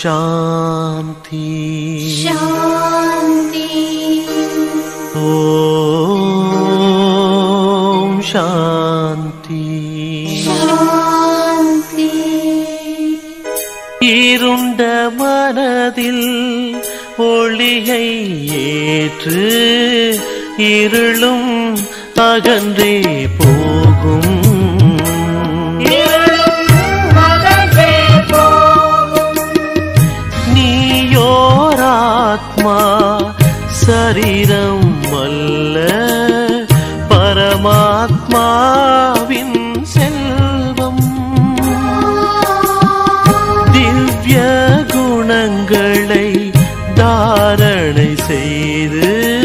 शान्ति शान्ति ॐ शान्ति शान्ति இருண்ட மனதில் ஒளியை ஏற்று இருளும் அகன்றே போகும் நீயோராத்மா சரீரம் அல்ல பரமாத்மாவின் செல்வம் திவ்ய குணங்களை தாரணை செய்து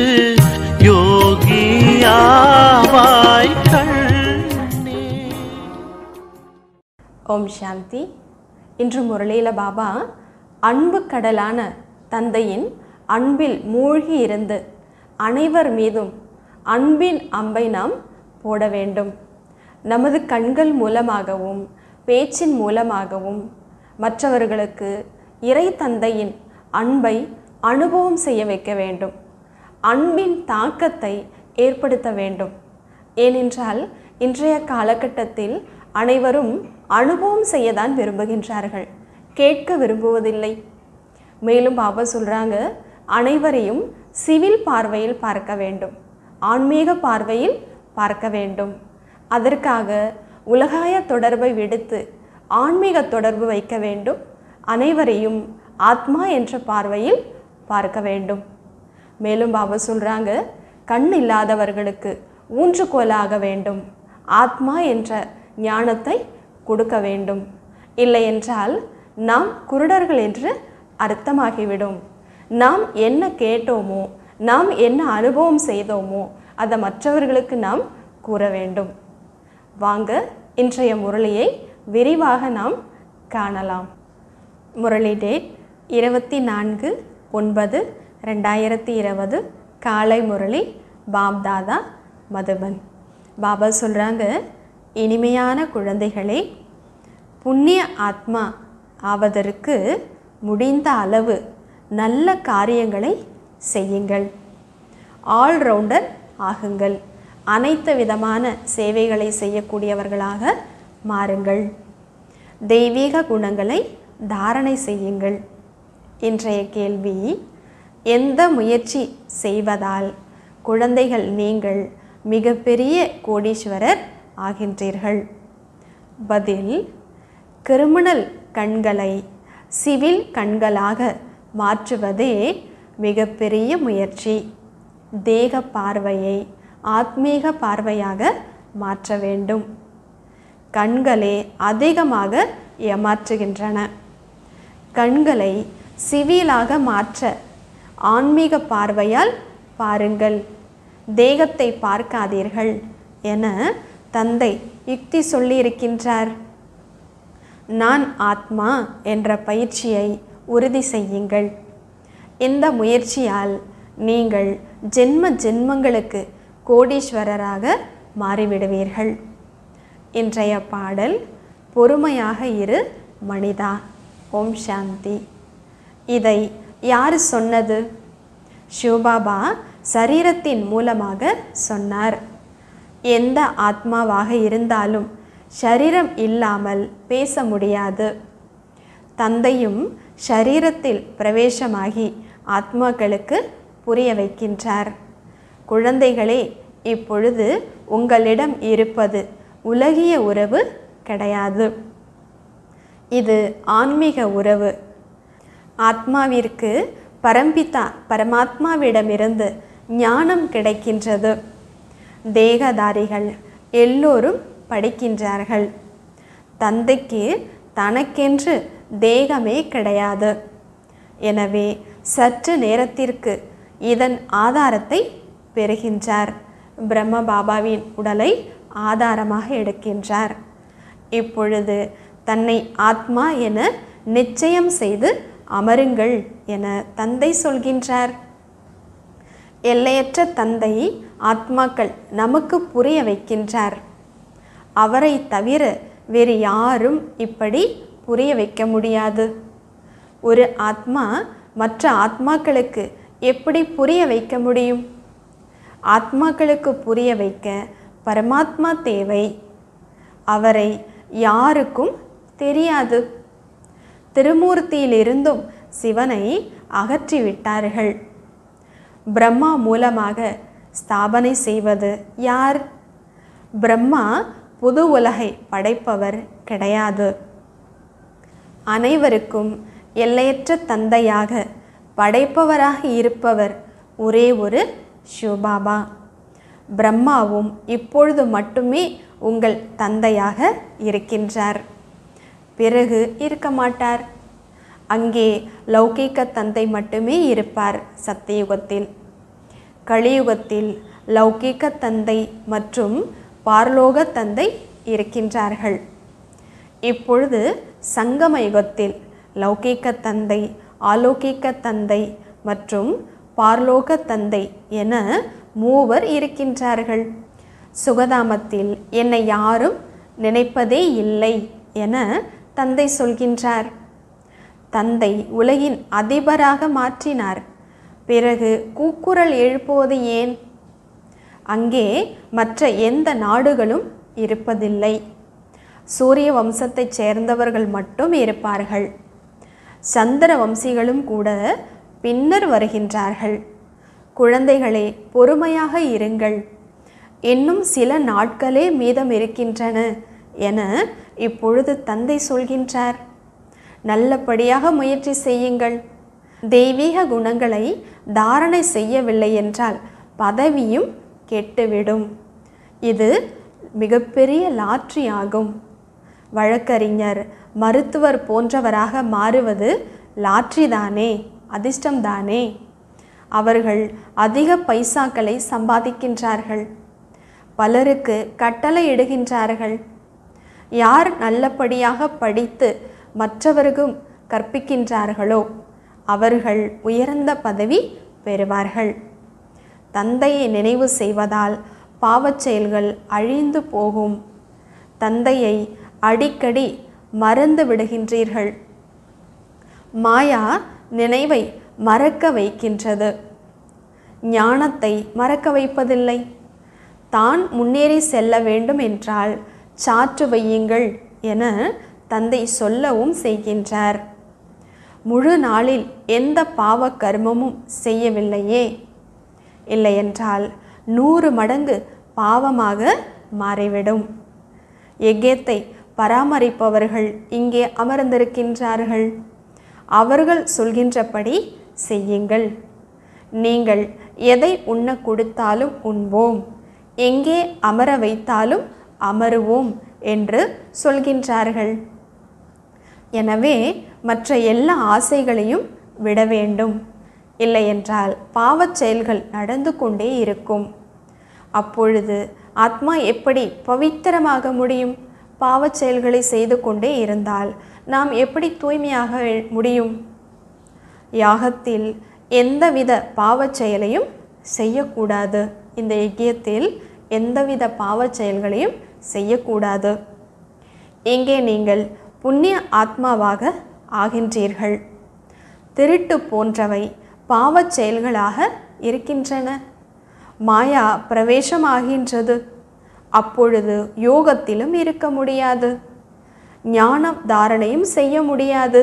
யோகியாவாய் கண்ணே ஓம் சாந்தி இன்று முரளியில் பாபா அன்பு கடலான தந்தையின் அன்பில் மூழ்கி இருந்து அனைவர் மீதும் அன்பின் அம்பை நாம் போட வேண்டும் நமது கண்கள் மூலமாகவும் பேச்சின் மூலமாகவும் மற்றவர்களுக்கு இறை தந்தையின் அன்பை அனுபவம் செய்ய வைக்க வேண்டும் அன்பின் தாக்கத்தை ஏற்படுத்த வேண்டும் ஏனென்றால் இன்றைய காலகட்டத்தில் அனைவரும் அனுபவம் செய்யதான் விரும்புகின்றார்கள் கேட்க விரும்புவதில்லை மேலும் பாபா சொல்கிறாங்க அனைவரையும் சிவில் பார்வையில் பார்க்க வேண்டும் ஆன்மீக பார்வையில் பார்க்க வேண்டும் அதற்காக உலகாய தொடர்பை விடுத்து ஆன்மீக தொடர்பு வைக்க வேண்டும் அனைவரையும் ஆத்மா என்ற பார்வையில் பார்க்க வேண்டும் மேலும் பாபா சொல்கிறாங்க கண் இல்லாதவர்களுக்கு ஊன்றுகோலாக வேண்டும் ஆத்மா என்ற ஞானத்தை கொடுக்க வேண்டும் இல்லை என்றால் நாம் குருடர்கள் என்று அர்த்தமாகிவிடும் நாம் என்ன கேட்டோமோ நாம் என்ன அனுபவம் செய்தோமோ அதை மற்றவர்களுக்கு நாம் கூற வேண்டும் வாங்க இன்றைய முரளியை விரிவாக நாம் காணலாம் முரளி டேட் இருபத்தி நான்கு ஒன்பது ரெண்டாயிரத்தி இருபது காலை முரளி பாப்தாதா மதுபன் பாபா சொல்கிறாங்க இனிமையான குழந்தைகளே புண்ணிய ஆத்மா ஆவதற்கு முடிந்த அளவு நல்ல காரியங்களை செய்யுங்கள் ஆல்ரவுண்டர் ஆகுங்கள் அனைத்து விதமான சேவைகளை செய்யக்கூடியவர்களாக மாறுங்கள் தெய்வீக குணங்களை தாரணை செய்யுங்கள் இன்றைய கேள்வி எந்த முயற்சி செய்வதால் குழந்தைகள் நீங்கள் மிகப்பெரிய கோடீஸ்வரர் ஆகின்றீர்கள் பதில் கிரிமினல் கண்களை சிவில் கண்களாக மாற்றுவதே மிகப்பெரிய முயற்சி தேக பார்வையை ஆத்மீக பார்வையாக மாற்ற வேண்டும் கண்களே அதிகமாக ஏமாற்றுகின்றன கண்களை சிவியலாக மாற்ற ஆன்மீக பார்வையால் பாருங்கள் தேகத்தை பார்க்காதீர்கள் என தந்தை யுக்தி சொல்லியிருக்கின்றார் நான் ஆத்மா என்ற பயிற்சியை உறுதி செய்யுங்கள் இந்த முயற்சியால் நீங்கள் ஜென்ம ஜென்மங்களுக்கு கோடீஸ்வரராக மாறிவிடுவீர்கள் இன்றைய பாடல் பொறுமையாக இரு மனிதா ஓம் சாந்தி இதை யார் சொன்னது சிவபாபா சரீரத்தின் மூலமாக சொன்னார் எந்த ஆத்மாவாக இருந்தாலும் ஷரீரம் இல்லாமல் பேச முடியாது தந்தையும் ஷரீரத்தில் பிரவேசமாகி ஆத்மாக்களுக்கு புரிய வைக்கின்றார் குழந்தைகளே இப்பொழுது உங்களிடம் இருப்பது உலகிய உறவு கிடையாது இது ஆன்மீக உறவு ஆத்மாவிற்கு பரம்பிதா பரமாத்மாவிடமிருந்து ஞானம் கிடைக்கின்றது தேகதாரிகள் எல்லோரும் படிக்கின்றார்கள் தந்தைக்கு தனக்கென்று தேகமே கிடையாது எனவே சற்று நேரத்திற்கு இதன் ஆதாரத்தை பெறுகின்றார் பிரம்ம பாபாவின் உடலை ஆதாரமாக எடுக்கின்றார் இப்பொழுது தன்னை ஆத்மா என நிச்சயம் செய்து அமருங்கள் என தந்தை சொல்கின்றார் எல்லையற்ற தந்தை ஆத்மாக்கள் நமக்கு புரிய வைக்கின்றார் அவரை தவிர வேறு யாரும் இப்படி புரிய வைக்க முடியாது ஒரு ஆத்மா மற்ற ஆத்மாக்களுக்கு எப்படி புரிய வைக்க முடியும் ஆத்மாக்களுக்கு புரிய வைக்க பரமாத்மா தேவை அவரை யாருக்கும் தெரியாது திருமூர்த்தியிலிருந்தும் சிவனை அகற்றிவிட்டார்கள் பிரம்மா மூலமாக ஸ்தாபனை செய்வது யார் பிரம்மா புது உலகை படைப்பவர் கிடையாது அனைவருக்கும் எல்லையற்ற தந்தையாக படைப்பவராக இருப்பவர் ஒரே ஒரு சிவபாபா பிரம்மாவும் இப்பொழுது மட்டுமே உங்கள் தந்தையாக இருக்கின்றார் பிறகு இருக்க மாட்டார் அங்கே லௌகிக்க தந்தை மட்டுமே இருப்பார் சத்தியுகத்தில் கலியுகத்தில் லௌகிக்க தந்தை மற்றும் பார்லோக தந்தை இருக்கின்றார்கள் இப்பொழுது சங்கம யுகத்தில் லௌகிக்க தந்தை ஆலோகிக்க தந்தை மற்றும் பார்லோக தந்தை என மூவர் இருக்கின்றார்கள் சுகதாமத்தில் என்னை யாரும் நினைப்பதே இல்லை என தந்தை சொல்கின்றார் தந்தை உலகின் அதிபராக மாற்றினார் பிறகு கூக்குரல் எழுப்புவது ஏன் அங்கே மற்ற எந்த நாடுகளும் இருப்பதில்லை சூரிய வம்சத்தைச் சேர்ந்தவர்கள் மட்டும் இருப்பார்கள் சந்திர வம்சிகளும் கூட பின்னர் வருகின்றார்கள் குழந்தைகளே பொறுமையாக இருங்கள் இன்னும் சில நாட்களே மீதம் இருக்கின்றன என இப்பொழுது தந்தை சொல்கின்றார் நல்லபடியாக முயற்சி செய்யுங்கள் தெய்வீக குணங்களை தாரணை செய்யவில்லை என்றால் பதவியும் கெட்டுவிடும் இது மிகப்பெரிய லாட்ரி ஆகும் வழக்கறிஞர் மருத்துவர் போன்றவராக மாறுவது லாட்ரி தானே அதிர்ஷ்டம்தானே அவர்கள் அதிக பைசாக்களை சம்பாதிக்கின்றார்கள் பலருக்கு கட்டளை இடுகின்றார்கள் யார் நல்லபடியாக படித்து மற்றவருக்கும் கற்பிக்கின்றார்களோ அவர்கள் உயர்ந்த பதவி பெறுவார்கள் தந்தையை நினைவு செய்வதால் பாவச் செயல்கள் அழிந்து போகும் தந்தையை அடிக்கடி மறந்து விடுகின்றீர்கள் மாயா நினைவை மறக்க வைக்கின்றது ஞானத்தை மறக்க வைப்பதில்லை தான் முன்னேறி செல்ல வேண்டும் என்றால் சாற்று வையுங்கள் என தந்தை சொல்லவும் செய்கின்றார் முழு நாளில் எந்த பாவ கர்மமும் செய்யவில்லையே இல்லையென்றால் நூறு மடங்கு பாவமாக மாறிவிடும் எகேத்தை பராமரிப்பவர்கள் இங்கே அமர்ந்திருக்கின்றார்கள் அவர்கள் சொல்கின்றபடி செய்யுங்கள் நீங்கள் எதை உண்ண கொடுத்தாலும் உண்போம் எங்கே அமர வைத்தாலும் அமருவோம் என்று சொல்கின்றார்கள் எனவே மற்ற எல்லா ஆசைகளையும் விட வேண்டும் இல்லையென்றால் பாவச் செயல்கள் நடந்து கொண்டே இருக்கும் அப்பொழுது ஆத்மா எப்படி பவித்திரமாக முடியும் பாவச் செயல்களை செய்து கொண்டே இருந்தால் நாம் எப்படி தூய்மையாக முடியும் யாகத்தில் எந்தவித பாவச் செயலையும் செய்யக்கூடாது இந்த யஜ்யத்தில் எந்தவித பாவச் செயல்களையும் செய்யக்கூடாது இங்கே நீங்கள் புண்ணிய ஆத்மாவாக ஆகின்றீர்கள் திருட்டு போன்றவை பாவச் செயல்களாக இருக்கின்றன மாயா பிரவேசமாகின்றது அப்பொழுது யோகத்திலும் இருக்க முடியாது ஞான தாரணையும் செய்ய முடியாது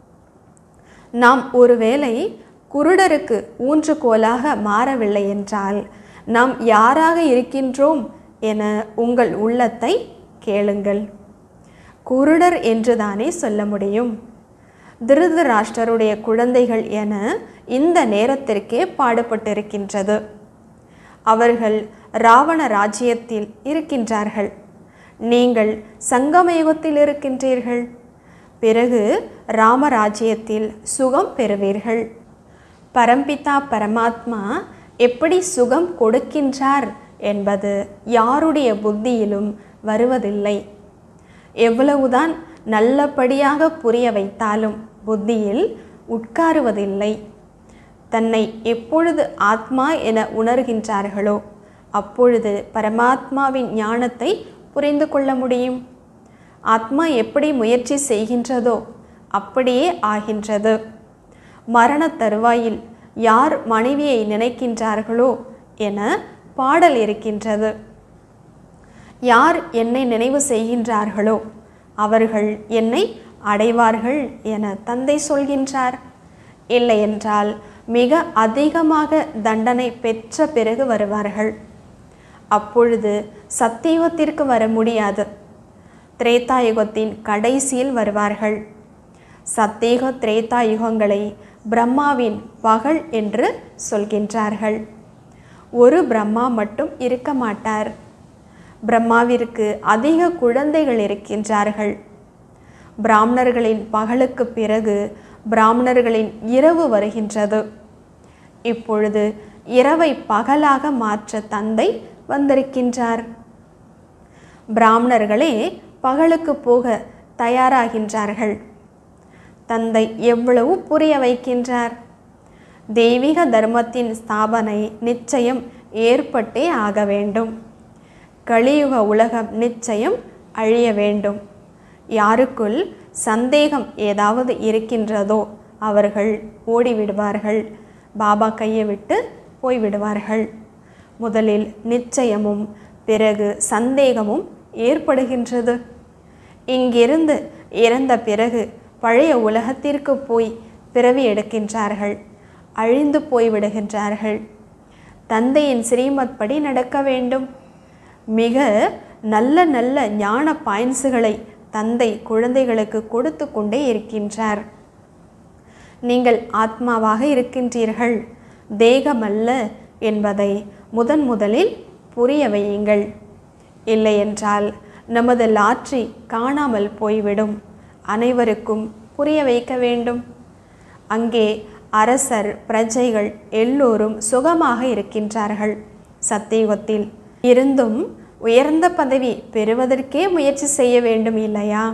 நாம் ஒருவேளை குருடருக்கு ஊன்றுகோலாக மாறவில்லை என்றால் நாம் யாராக இருக்கின்றோம் என உங்கள் உள்ளத்தை கேளுங்கள் குருடர் என்றுதானே சொல்ல முடியும் திருதராஷ்டருடைய குழந்தைகள் என இந்த நேரத்திற்கே பாடுபட்டிருக்கின்றது அவர்கள் ராவண ராஜ்யத்தில் இருக்கின்றார்கள் நீங்கள் சங்கமயுகத்தில் இருக்கின்றீர்கள் பிறகு ராமராஜ்யத்தில் சுகம் பெறுவீர்கள் பரம்பிதா பரமாத்மா எப்படி சுகம் கொடுக்கின்றார் என்பது யாருடைய புத்தியிலும் வருவதில்லை எவ்வளவுதான் நல்லபடியாக புரிய வைத்தாலும் புத்தியில் உட்காருவதில்லை தன்னை எப்பொழுது ஆத்மா என உணர்கின்றார்களோ அப்பொழுது பரமாத்மாவின் ஞானத்தை புரிந்து கொள்ள முடியும் ஆத்மா எப்படி முயற்சி செய்கின்றதோ அப்படியே ஆகின்றது மரண தருவாயில் யார் மனைவியை நினைக்கின்றார்களோ என பாடல் இருக்கின்றது யார் என்னை நினைவு செய்கின்றார்களோ அவர்கள் என்னை அடைவார்கள் என தந்தை சொல்கின்றார் இல்லையென்றால் மிக அதிகமாக தண்டனை பெற்ற பிறகு வருவார்கள் அப்பொழுது சத்தியுகத்திற்கு வர முடியாது திரேதாயுகத்தின் கடைசியில் வருவார்கள் சத்தேக திரேதா யுகங்களை பிரம்மாவின் பகல் என்று சொல்கின்றார்கள் ஒரு பிரம்மா மட்டும் இருக்க மாட்டார் பிரம்மாவிற்கு அதிக குழந்தைகள் இருக்கின்றார்கள் பிராமணர்களின் பகலுக்கு பிறகு பிராமணர்களின் இரவு வருகின்றது இப்பொழுது இரவை பகலாக மாற்ற தந்தை வந்திருக்கின்றார் பிராமணர்களே பகலுக்கு போக தயாராகின்றார்கள் தந்தை எவ்வளவு புரிய வைக்கின்றார் தெய்வீக தர்மத்தின் ஸ்தாபனை நிச்சயம் ஏற்பட்டே ஆக வேண்டும் கலியுக உலகம் நிச்சயம் அழிய வேண்டும் யாருக்குள் சந்தேகம் ஏதாவது இருக்கின்றதோ அவர்கள் ஓடிவிடுவார்கள் பாபா கையை விட்டு போய்விடுவார்கள் முதலில் நிச்சயமும் பிறகு சந்தேகமும் ஏற்படுகின்றது இங்கிருந்து இறந்த பிறகு பழைய உலகத்திற்கு போய் பிறவி எடுக்கின்றார்கள் அழிந்து போய்விடுகின்றார்கள் தந்தையின் ஸ்ரீமத் படி நடக்க வேண்டும் மிக நல்ல நல்ல ஞான பாயின்ஸுகளை தந்தை குழந்தைகளுக்கு கொடுத்து கொண்டே இருக்கின்றார் நீங்கள் ஆத்மாவாக இருக்கின்றீர்கள் தேகமல்ல என்பதை முதன் முதலில் புரிய வையுங்கள் இல்லையென்றால் நமது லாட்ரி காணாமல் போய்விடும் அனைவருக்கும் புரிய வைக்க வேண்டும் அங்கே அரசர் பிரஜைகள் எல்லோரும் சுகமாக இருக்கின்றார்கள் சத்தியுகத்தில் இருந்தும் உயர்ந்த பதவி பெறுவதற்கே முயற்சி செய்ய வேண்டும் இல்லையா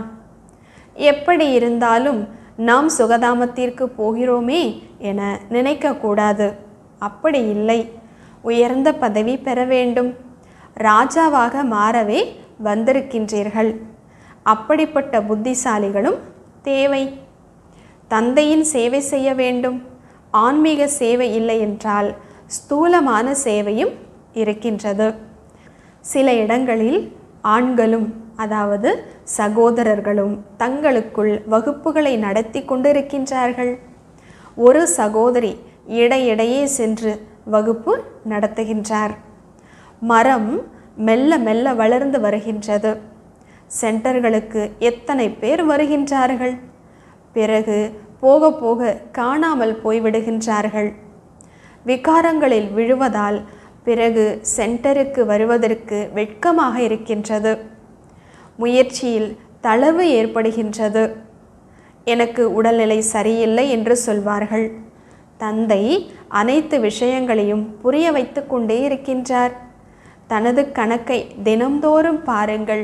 எப்படி இருந்தாலும் நாம் சுகதாமத்திற்கு போகிறோமே என நினைக்கக்கூடாது அப்படி இல்லை உயர்ந்த பதவி பெற வேண்டும் ராஜாவாக மாறவே வந்திருக்கின்றீர்கள் அப்படிப்பட்ட புத்திசாலிகளும் தேவை தந்தையின் சேவை செய்ய வேண்டும் ஆன்மீக சேவை இல்லை என்றால் ஸ்தூலமான சேவையும் இருக்கின்றது சில இடங்களில் ஆண்களும் அதாவது சகோதரர்களும் தங்களுக்குள் வகுப்புகளை நடத்தி கொண்டிருக்கின்றார்கள் ஒரு சகோதரி இடையிடையே சென்று வகுப்பு நடத்துகின்றார் மரம் மெல்ல மெல்ல வளர்ந்து வருகின்றது சென்டர்களுக்கு எத்தனை பேர் வருகின்றார்கள் பிறகு போக போக காணாமல் போய்விடுகின்றார்கள் விகாரங்களில் விழுவதால் பிறகு சென்டருக்கு வருவதற்கு வெட்கமாக இருக்கின்றது முயற்சியில் தளர்வு ஏற்படுகின்றது எனக்கு உடல்நிலை சரியில்லை என்று சொல்வார்கள் தந்தை அனைத்து விஷயங்களையும் புரிய வைத்து கொண்டே இருக்கின்றார் தனது கணக்கை தினம்தோறும் பாருங்கள்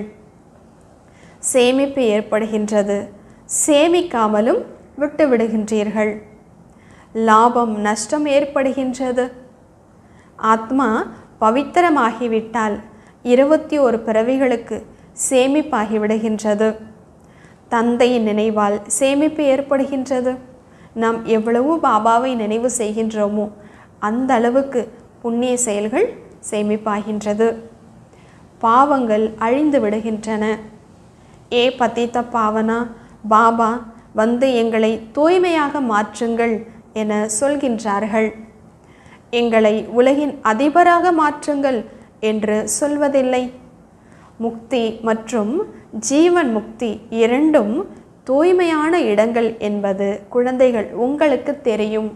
சேமிப்பு ஏற்படுகின்றது சேமிக்காமலும் விட்டுவிடுகின்றீர்கள் லாபம் நஷ்டம் ஏற்படுகின்றது ஆத்மா பவித்திரமாகிவிட்டால் இருபத்தி ஒரு பிறவிகளுக்கு சேமிப்பாகிவிடுகின்றது தந்தையின் நினைவால் சேமிப்பு ஏற்படுகின்றது நாம் எவ்வளவு பாபாவை நினைவு செய்கின்றோமோ அந்த அளவுக்கு புண்ணிய செயல்கள் சேமிப்பாகின்றது பாவங்கள் அழிந்து விடுகின்றன ஏ பதித்த பாவனா பாபா வந்து எங்களை தூய்மையாக மாற்றுங்கள் என சொல்கின்றார்கள் எங்களை உலகின் அதிபராக மாற்றுங்கள் என்று சொல்வதில்லை முக்தி மற்றும் ஜீவன் முக்தி இரண்டும் தூய்மையான இடங்கள் என்பது குழந்தைகள் உங்களுக்கு தெரியும்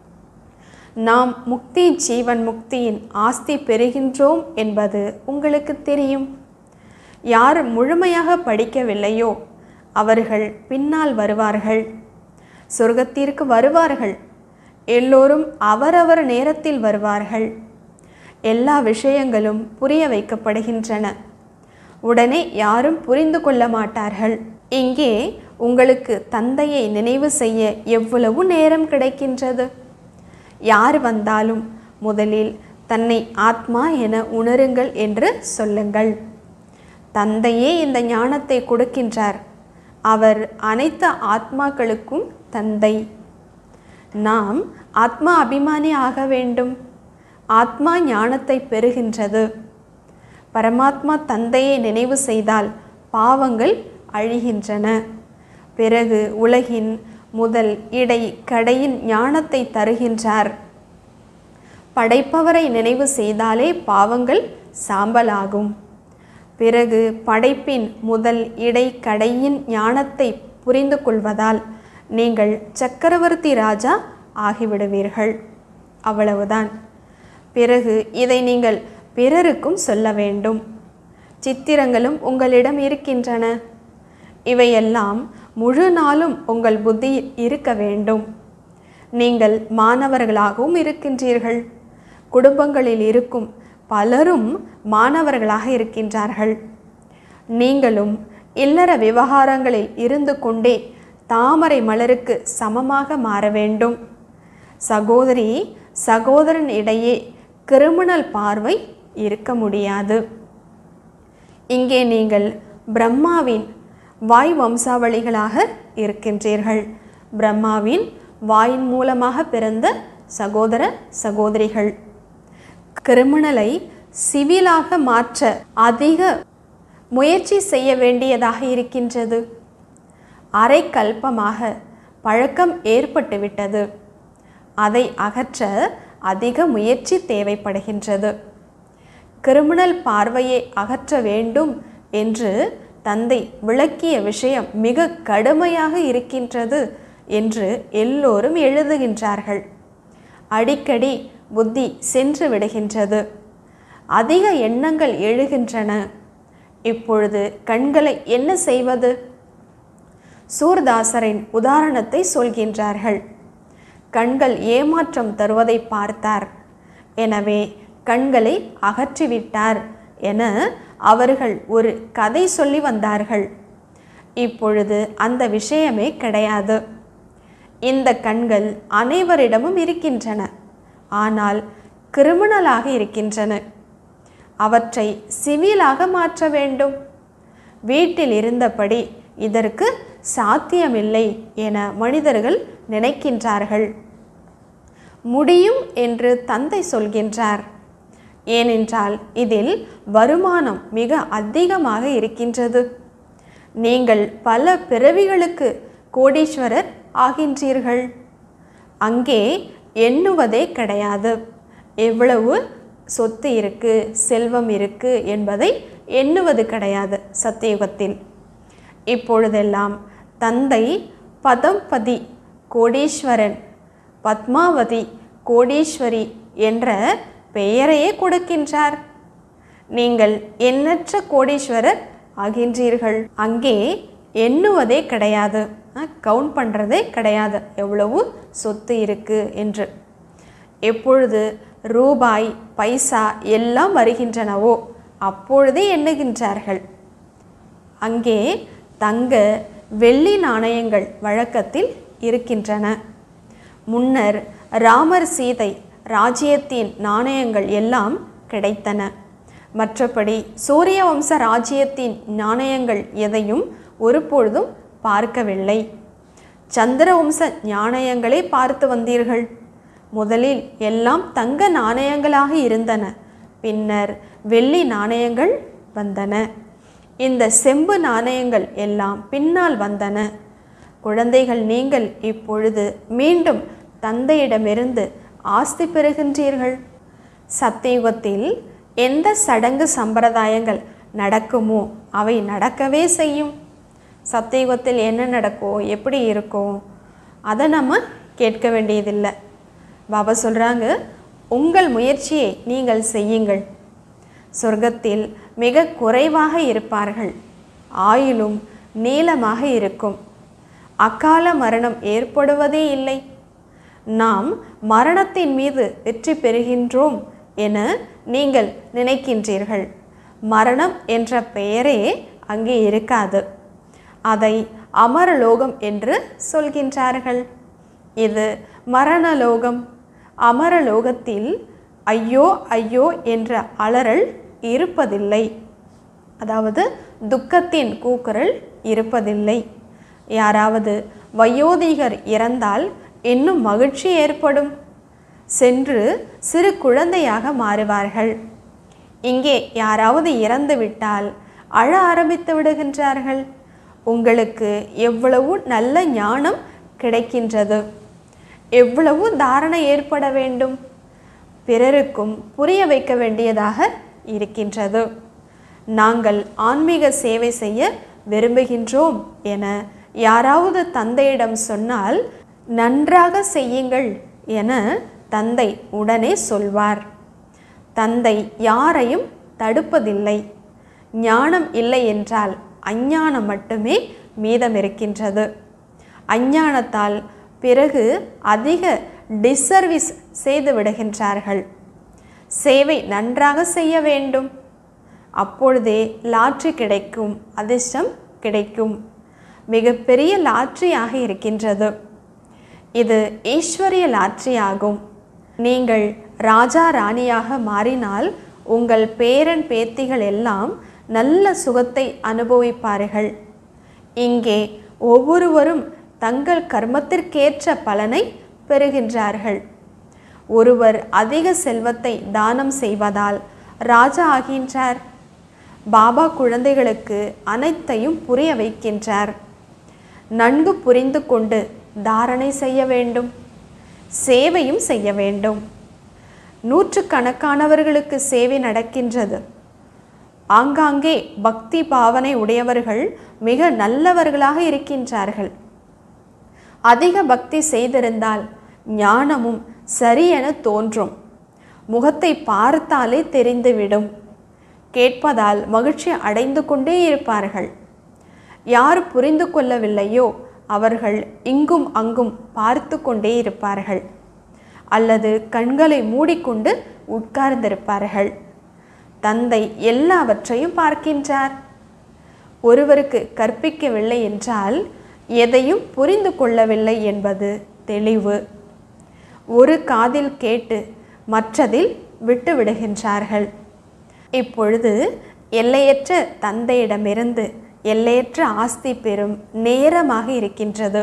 நாம் முக்தி ஜீவன் முக்தியின் ஆஸ்தி பெறுகின்றோம் என்பது உங்களுக்கு தெரியும் யார் முழுமையாக படிக்கவில்லையோ அவர்கள் பின்னால் வருவார்கள் சொர்க்கத்திற்கு வருவார்கள் எல்லோரும் அவரவர் நேரத்தில் வருவார்கள் எல்லா விஷயங்களும் புரிய வைக்கப்படுகின்றன உடனே யாரும் புரிந்து கொள்ள மாட்டார்கள் இங்கே உங்களுக்கு தந்தையை நினைவு செய்ய எவ்வளவு நேரம் கிடைக்கின்றது யார் வந்தாலும் முதலில் தன்னை ஆத்மா என உணருங்கள் என்று சொல்லுங்கள் தந்தையே இந்த ஞானத்தை கொடுக்கின்றார் அவர் அனைத்து ஆத்மாக்களுக்கும் தந்தை நாம் ஆத்மா அபிமானி ஆக வேண்டும் ஆத்மா ஞானத்தை பெறுகின்றது பரமாத்மா தந்தையை நினைவு செய்தால் பாவங்கள் அழிகின்றன பிறகு உலகின் முதல் இடை கடையின் ஞானத்தை தருகின்றார் படைப்பவரை நினைவு செய்தாலே பாவங்கள் சாம்பலாகும் பிறகு படைப்பின் முதல் இடை கடையின் ஞானத்தை புரிந்து கொள்வதால் நீங்கள் சக்கரவர்த்தி ராஜா ஆகிவிடுவீர்கள் அவ்வளவுதான் பிறகு இதை நீங்கள் பிறருக்கும் சொல்ல வேண்டும் சித்திரங்களும் உங்களிடம் இருக்கின்றன இவையெல்லாம் முழு நாளும் உங்கள் புத்தி இருக்க வேண்டும் நீங்கள் மாணவர்களாகவும் இருக்கின்றீர்கள் குடும்பங்களில் இருக்கும் பலரும் மாணவர்களாக இருக்கின்றார்கள் நீங்களும் இல்லற விவகாரங்களில் இருந்து கொண்டே தாமரை மலருக்கு சமமாக மாற வேண்டும் சகோதரி சகோதரன் இடையே கிரிமினல் பார்வை இருக்க முடியாது இங்கே நீங்கள் பிரம்மாவின் வாய் வம்சாவளிகளாக இருக்கின்றீர்கள் பிரம்மாவின் வாயின் மூலமாக பிறந்த சகோதர சகோதரிகள் கிரிமினலை சிவிலாக மாற்ற அதிக முயற்சி செய்ய வேண்டியதாக இருக்கின்றது அரை கல்பமாக பழக்கம் ஏற்பட்டுவிட்டது அதை அகற்ற அதிக முயற்சி தேவைப்படுகின்றது கிரிமினல் பார்வையை அகற்ற வேண்டும் என்று தந்தை விளக்கிய விஷயம் மிக கடுமையாக இருக்கின்றது என்று எல்லோரும் எழுதுகின்றார்கள் அடிக்கடி புத்தி சென்று விடுகின்றது அதிக எண்ணங்கள் எழுகின்றன இப்பொழுது கண்களை என்ன செய்வது சூர்தாசரின் உதாரணத்தை சொல்கின்றார்கள் கண்கள் ஏமாற்றம் தருவதை பார்த்தார் எனவே கண்களை அகற்றிவிட்டார் என அவர்கள் ஒரு கதை சொல்லி வந்தார்கள் இப்பொழுது அந்த விஷயமே கிடையாது இந்த கண்கள் அனைவரிடமும் இருக்கின்றன ஆனால் கிரிமினலாக இருக்கின்றன அவற்றை சிவிலாக மாற்ற வேண்டும் வீட்டில் இருந்தபடி இதற்கு சாத்தியமில்லை என மனிதர்கள் நினைக்கின்றார்கள் முடியும் என்று தந்தை சொல்கின்றார் ஏனென்றால் இதில் வருமானம் மிக அதிகமாக இருக்கின்றது நீங்கள் பல பிறவிகளுக்கு கோடீஸ்வரர் ஆகின்றீர்கள் அங்கே எண்ணுவதே கிடையாது எவ்வளவு சொத்து இருக்கு செல்வம் இருக்கு என்பதை எண்ணுவது கிடையாது சத்தியுகத்தில் இப்பொழுதெல்லாம் தந்தை பதம்பதி கோடீஸ்வரன் பத்மாவதி கோடீஸ்வரி என்ற பெயரையே கொடுக்கின்றார் நீங்கள் எண்ணற்ற கோடீஸ்வரர் ஆகின்றீர்கள் அங்கே எண்ணுவதே கிடையாது கவுண்ட் பண்ணுறதே கிடையாது எவ்வளவு சொத்து இருக்கு என்று எப்பொழுது ரூபாய் பைசா எல்லாம் வருகின்றனவோ அப்பொழுதே எண்ணுகின்றார்கள் அங்கே தங்க வெள்ளி நாணயங்கள் வழக்கத்தில் இருக்கின்றன முன்னர் ராமர் சீதை ராஜ்யத்தின் நாணயங்கள் எல்லாம் கிடைத்தன மற்றபடி சூரிய வம்ச ராஜ்யத்தின் நாணயங்கள் எதையும் ஒருபொழுதும் பார்க்கவில்லை சந்திர வம்ச நாணயங்களை பார்த்து வந்தீர்கள் முதலில் எல்லாம் தங்க நாணயங்களாக இருந்தன பின்னர் வெள்ளி நாணயங்கள் வந்தன இந்த செம்பு நாணயங்கள் எல்லாம் பின்னால் வந்தன குழந்தைகள் நீங்கள் இப்பொழுது மீண்டும் தந்தையிடமிருந்து ஆஸ்தி பெறுகின்றீர்கள் சத்தியுகத்தில் எந்த சடங்கு சம்பிரதாயங்கள் நடக்குமோ அவை நடக்கவே செய்யும் சத்தியுகத்தில் என்ன நடக்கும் எப்படி இருக்கும் அதை நம்ம கேட்க வேண்டியதில்லை பாபா சொல்கிறாங்க உங்கள் முயற்சியை நீங்கள் செய்யுங்கள் சொர்க்கத்தில் மிக குறைவாக இருப்பார்கள் ஆயுளும் நீளமாக இருக்கும் அகால மரணம் ஏற்படுவதே இல்லை நாம் மரணத்தின் மீது வெற்றி பெறுகின்றோம் என நீங்கள் நினைக்கின்றீர்கள் மரணம் என்ற பெயரே அங்கே இருக்காது அதை அமரலோகம் என்று சொல்கின்றார்கள் இது மரணலோகம் அமரலோகத்தில் ஐயோ ஐயோ என்ற அலறல் இருப்பதில்லை அதாவது துக்கத்தின் கூக்குரல் இருப்பதில்லை யாராவது வயோதிகர் இறந்தால் இன்னும் மகிழ்ச்சி ஏற்படும் சென்று சிறு குழந்தையாக மாறுவார்கள் இங்கே யாராவது இறந்து விட்டால் அழ ஆரம்பித்து விடுகின்றார்கள் உங்களுக்கு எவ்வளவு நல்ல ஞானம் கிடைக்கின்றது எவ்வளவு தாரணை ஏற்பட வேண்டும் பிறருக்கும் புரிய வைக்க வேண்டியதாக இருக்கின்றது நாங்கள் ஆன்மீக சேவை செய்ய விரும்புகின்றோம் என யாராவது தந்தையிடம் சொன்னால் நன்றாக செய்யுங்கள் என தந்தை உடனே சொல்வார் தந்தை யாரையும் தடுப்பதில்லை ஞானம் இல்லை என்றால் அஞ்ஞானம் மட்டுமே மீதம் இருக்கின்றது அஞ்ஞானத்தால் பிறகு அதிக டிசர்வீஸ் செய்து விடுகின்றார்கள் சேவை நன்றாக செய்ய வேண்டும் அப்பொழுதே லாட்ரி கிடைக்கும் அதிர்ஷ்டம் கிடைக்கும் மிகப்பெரிய லாட்ரியாக இருக்கின்றது இது ஈஸ்வரிய லாட்ரி ஆகும் நீங்கள் ராஜா ராணியாக மாறினால் உங்கள் பேரன் பேத்திகள் எல்லாம் நல்ல சுகத்தை அனுபவிப்பார்கள் இங்கே ஒவ்வொருவரும் தங்கள் கர்மத்திற்கேற்ற பலனை பெறுகின்றார்கள் ஒருவர் அதிக செல்வத்தை தானம் செய்வதால் ராஜா ஆகின்றார் பாபா குழந்தைகளுக்கு அனைத்தையும் புரிய வைக்கின்றார் நன்கு புரிந்து கொண்டு தாரணை செய்ய வேண்டும் சேவையும் செய்ய வேண்டும் நூற்றுக்கணக்கானவர்களுக்கு சேவை நடக்கின்றது ஆங்காங்கே பக்தி பாவனை உடையவர்கள் மிக நல்லவர்களாக இருக்கின்றார்கள் அதிக பக்தி செய்திருந்தால் ஞானமும் சரியென தோன்றும் முகத்தை பார்த்தாலே தெரிந்துவிடும் கேட்பதால் மகிழ்ச்சி அடைந்து கொண்டே இருப்பார்கள் யார் புரிந்து கொள்ளவில்லையோ அவர்கள் இங்கும் அங்கும் பார்த்து கொண்டே இருப்பார்கள் அல்லது கண்களை மூடிக்கொண்டு உட்கார்ந்திருப்பார்கள் தந்தை எல்லாவற்றையும் பார்க்கின்றார் ஒருவருக்கு கற்பிக்கவில்லை என்றால் எதையும் புரிந்து கொள்ளவில்லை என்பது தெளிவு ஒரு காதில் கேட்டு மற்றதில் விட்டு விடுகின்றார்கள் இப்பொழுது எல்லையற்ற தந்தையிடமிருந்து எல்லையற்ற ஆஸ்தி பெறும் நேரமாக இருக்கின்றது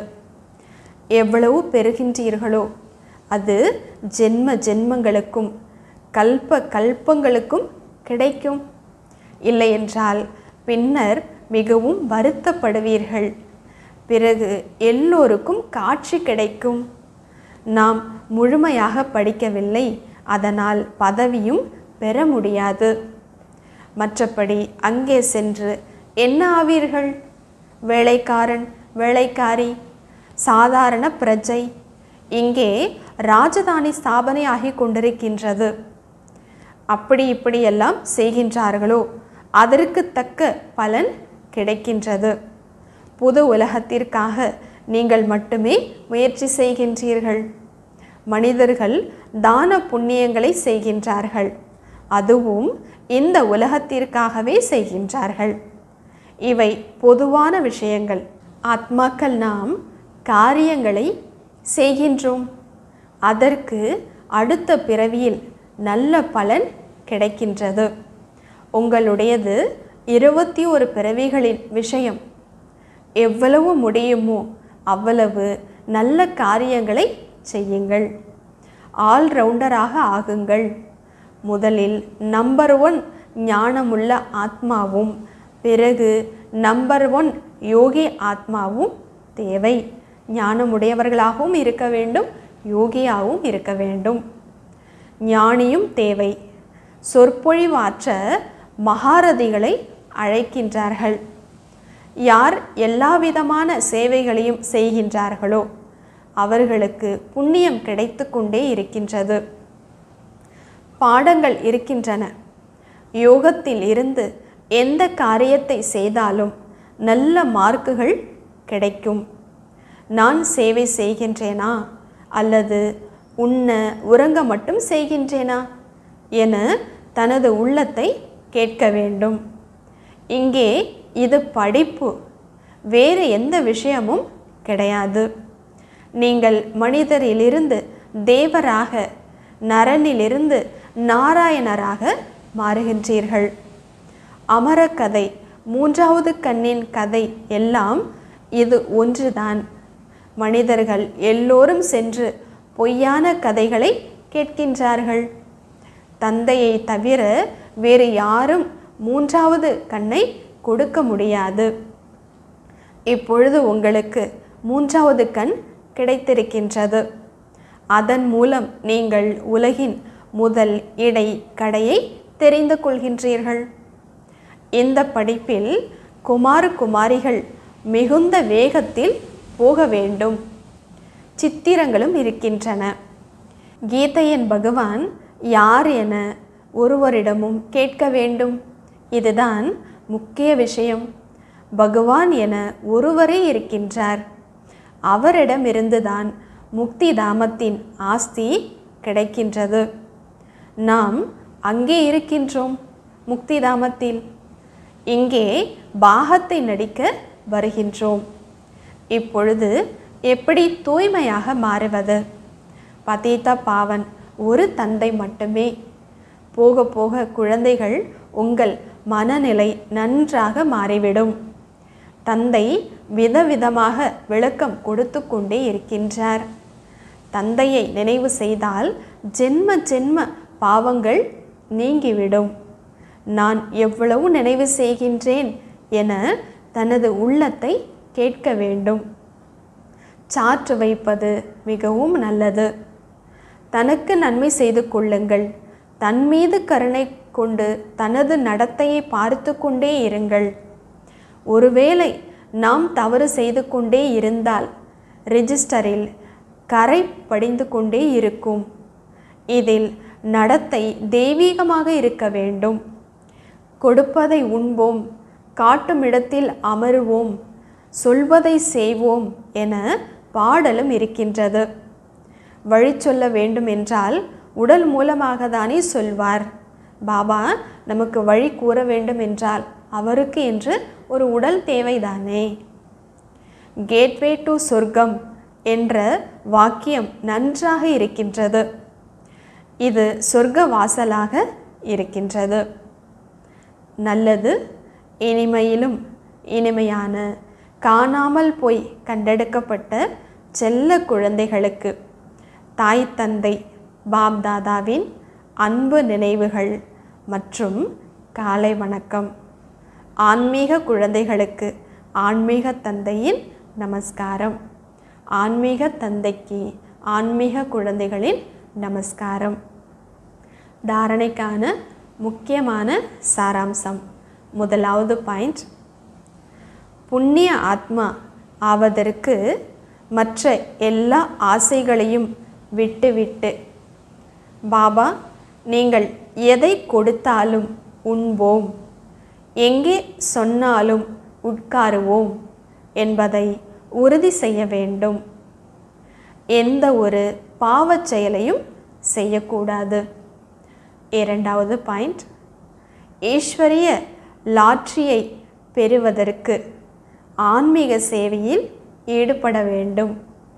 எவ்வளவு பெறுகின்றீர்களோ அது ஜென்ம ஜென்மங்களுக்கும் கல்ப கல்பங்களுக்கும் கிடைக்கும் இல்லையென்றால் பின்னர் மிகவும் வருத்தப்படுவீர்கள் பிறகு எல்லோருக்கும் காட்சி கிடைக்கும் நாம் முழுமையாக படிக்கவில்லை அதனால் பதவியும் பெற முடியாது மற்றபடி அங்கே சென்று என்ன ஆவீர்கள் வேலைக்காரன் வேலைக்காரி சாதாரண பிரஜை இங்கே ராஜதானி ஸ்தாபனை ஆகி கொண்டிருக்கின்றது அப்படி இப்படியெல்லாம் செய்கின்றார்களோ அதற்கு தக்க பலன் கிடைக்கின்றது புது உலகத்திற்காக நீங்கள் மட்டுமே முயற்சி செய்கின்றீர்கள் மனிதர்கள் தான புண்ணியங்களை செய்கின்றார்கள் அதுவும் இந்த உலகத்திற்காகவே செய்கின்றார்கள் இவை பொதுவான விஷயங்கள் ஆத்மாக்கள் நாம் காரியங்களை செய்கின்றோம் அதற்கு அடுத்த பிறவியில் நல்ல பலன் கிடைக்கின்றது உங்களுடையது இருபத்தி ஒரு பிறவிகளின் விஷயம் எவ்வளவு முடியுமோ அவ்வளவு நல்ல காரியங்களை செய்யுங்கள் ஆல்ரவுண்டராக ஆகுங்கள் முதலில் நம்பர் ஒன் ஞானமுள்ள ஆத்மாவும் பிறகு நம்பர் ஒன் யோகி ஆத்மாவும் தேவை ஞானமுடையவர்களாகவும் இருக்க வேண்டும் யோகியாகவும் இருக்க வேண்டும் ஞானியும் தேவை சொற்பொழிவாற்ற மகாரதிகளை அழைக்கின்றார்கள் யார் எல்லா விதமான சேவைகளையும் செய்கின்றார்களோ அவர்களுக்கு புண்ணியம் கிடைத்து கொண்டே இருக்கின்றது பாடங்கள் இருக்கின்றன யோகத்தில் இருந்து எந்த காரியத்தை செய்தாலும் நல்ல மார்க்குகள் கிடைக்கும் நான் சேவை செய்கின்றேனா அல்லது உண்ண உறங்க மட்டும் செய்கின்றேனா என தனது உள்ளத்தை கேட்க வேண்டும் இங்கே இது படிப்பு வேறு எந்த விஷயமும் கிடையாது நீங்கள் மனிதரிலிருந்து தேவராக நரனிலிருந்து நாராயணராக மாறுகின்றீர்கள் அமர கதை மூன்றாவது கண்ணின் கதை எல்லாம் இது ஒன்றுதான் மனிதர்கள் எல்லோரும் சென்று பொய்யான கதைகளை கேட்கின்றார்கள் தந்தையை தவிர வேறு யாரும் மூன்றாவது கண்ணை கொடுக்க முடியாது இப்பொழுது உங்களுக்கு மூன்றாவது கண் கிடைத்திருக்கின்றது அதன் மூலம் நீங்கள் உலகின் முதல் இடை கடையை தெரிந்து கொள்கின்றீர்கள் இந்த படிப்பில் குமார குமாரிகள் மிகுந்த வேகத்தில் போக வேண்டும் சித்திரங்களும் இருக்கின்றன கீதையின் பகவான் யார் என ஒருவரிடமும் கேட்க வேண்டும் இதுதான் முக்கிய விஷயம் பகவான் என ஒருவரே இருக்கின்றார் அவரிடமிருந்துதான் முக்தி தாமத்தின் ஆஸ்தி கிடைக்கின்றது நாம் அங்கே இருக்கின்றோம் முக்தி தாமத்தில் இங்கே பாகத்தை நடிக்க வருகின்றோம் இப்பொழுது எப்படி தூய்மையாக மாறுவது பதீத்த பாவன் ஒரு தந்தை மட்டுமே போக போக குழந்தைகள் உங்கள் மனநிலை நன்றாக மாறிவிடும் தந்தை விதவிதமாக விளக்கம் கொடுத்து கொண்டே இருக்கின்றார் தந்தையை நினைவு செய்தால் ஜென்ம ஜென்ம பாவங்கள் நீங்கிவிடும் நான் எவ்வளவு நினைவு செய்கின்றேன் என தனது உள்ளத்தை கேட்க வேண்டும் சாற்று வைப்பது மிகவும் நல்லது தனக்கு நன்மை செய்து கொள்ளுங்கள் தன் மீது கருணை கொண்டு தனது நடத்தையை பார்த்து கொண்டே இருங்கள் ஒருவேளை நாம் தவறு செய்து கொண்டே இருந்தால் ரிஜிஸ்டரில் கரை படிந்து கொண்டே இருக்கும் இதில் நடத்தை தெய்வீகமாக இருக்க வேண்டும் கொடுப்பதை உண்போம் காட்டும் இடத்தில் அமருவோம் சொல்வதை செய்வோம் என பாடலும் இருக்கின்றது வழி சொல்ல வேண்டும் என்றால் உடல் மூலமாக தானே சொல்வார் பாபா நமக்கு வழி கூற வேண்டும் என்றால் அவருக்கு என்று ஒரு உடல் தேவைதானே கேட்வே டு சொர்க்கம் என்ற வாக்கியம் நன்றாக இருக்கின்றது இது சொர்க்க வாசலாக இருக்கின்றது நல்லது இனிமையிலும் இனிமையான காணாமல் போய் கண்டெடுக்கப்பட்ட செல்ல குழந்தைகளுக்கு தாய் தந்தை பாப்தாதாவின் அன்பு நினைவுகள் மற்றும் காலை வணக்கம் ஆன்மீக குழந்தைகளுக்கு ஆன்மீக தந்தையின் நமஸ்காரம் ஆன்மீக தந்தைக்கு ஆன்மீக குழந்தைகளின் நமஸ்காரம் தாரணைக்கான முக்கியமான சாராம்சம் முதலாவது பாயிண்ட் புண்ணிய ஆத்மா ஆவதற்கு மற்ற எல்லா ஆசைகளையும் விட்டுவிட்டு பாபா நீங்கள் எதை கொடுத்தாலும் உண்போம் எங்கே சொன்னாலும் உட்காருவோம் என்பதை உறுதி செய்ய வேண்டும் எந்த ஒரு பாவச் செயலையும் செய்யக்கூடாது இரண்டாவது பாயிண்ட் ஈஸ்வரிய லாட்ரியை பெறுவதற்கு ஆன்மீக சேவையில் ஈடுபட வேண்டும்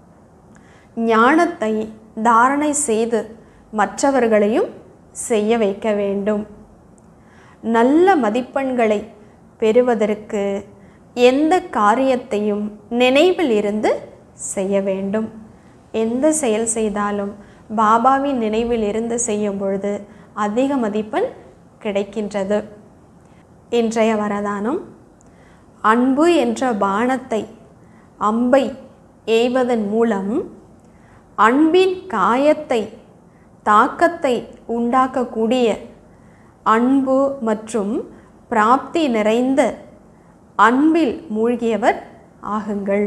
ஞானத்தை தாரணை செய்து மற்றவர்களையும் செய்ய வைக்க வேண்டும் நல்ல மதிப்பெண்களை பெறுவதற்கு எந்த காரியத்தையும் நினைவில் இருந்து செய்ய வேண்டும் எந்த செயல் செய்தாலும் பாபாவின் நினைவில் இருந்து செய்யும் பொழுது அதிக மதிப்பெண் கிடைக்கின்றது இன்றைய வரதானம் அன்பு என்ற பானத்தை அம்பை எய்வதன் மூலம் அன்பின் காயத்தை தாக்கத்தை உண்டாக்கக்கூடிய அன்பு மற்றும் பிராப்தி நிறைந்த அன்பில் மூழ்கியவர் ஆகுங்கள்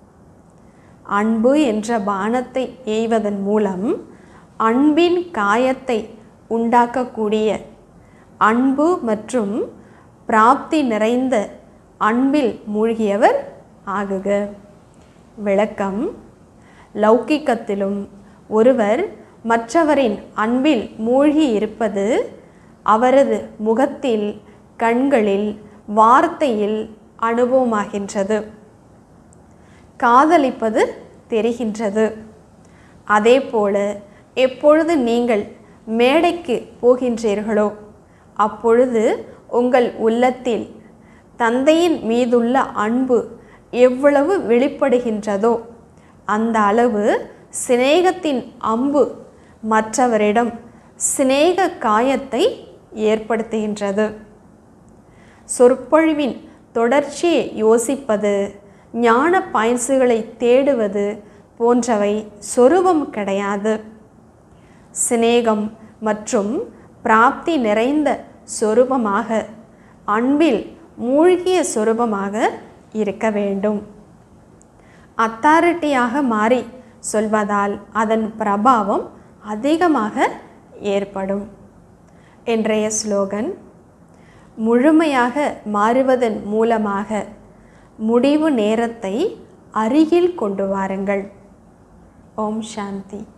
அன்பு என்ற பானத்தை எய்வதன் மூலம் அன்பின் காயத்தை உண்டாக்கக்கூடிய அன்பு மற்றும் பிராப்தி நிறைந்த அன்பில் மூழ்கியவர் ஆகுக விளக்கம் லௌகிக்கத்திலும் ஒருவர் மற்றவரின் அன்பில் மூழ்கி இருப்பது அவரது முகத்தில் கண்களில் வார்த்தையில் அனுபவமாகின்றது காதலிப்பது தெரிகின்றது அதேபோல எப்பொழுது நீங்கள் மேடைக்கு போகின்றீர்களோ அப்பொழுது உங்கள் உள்ளத்தில் தந்தையின் மீதுள்ள அன்பு எவ்வளவு வெளிப்படுகின்றதோ அந்த அளவு சிநேகத்தின் அம்பு மற்றவரிடம் சிநேக காயத்தை ஏற்படுத்துகின்றது சொற்பொழிவின் தொடர்ச்சியை யோசிப்பது ஞான பயன்சுகளை தேடுவது போன்றவை சொரூபம் கிடையாது சிநேகம் மற்றும் பிராப்தி நிறைந்த சொரூபமாக அன்பில் மூழ்கிய சொரூபமாக இருக்க வேண்டும் அத்தாரிட்டியாக மாறி சொல்வதால் அதன் பிரபாவம் அதிகமாக ஏற்படும் இன்றைய ஸ்லோகன் முழுமையாக மாறுவதன் மூலமாக முடிவு நேரத்தை அருகில் கொண்டு வாருங்கள் ஓம் சாந்தி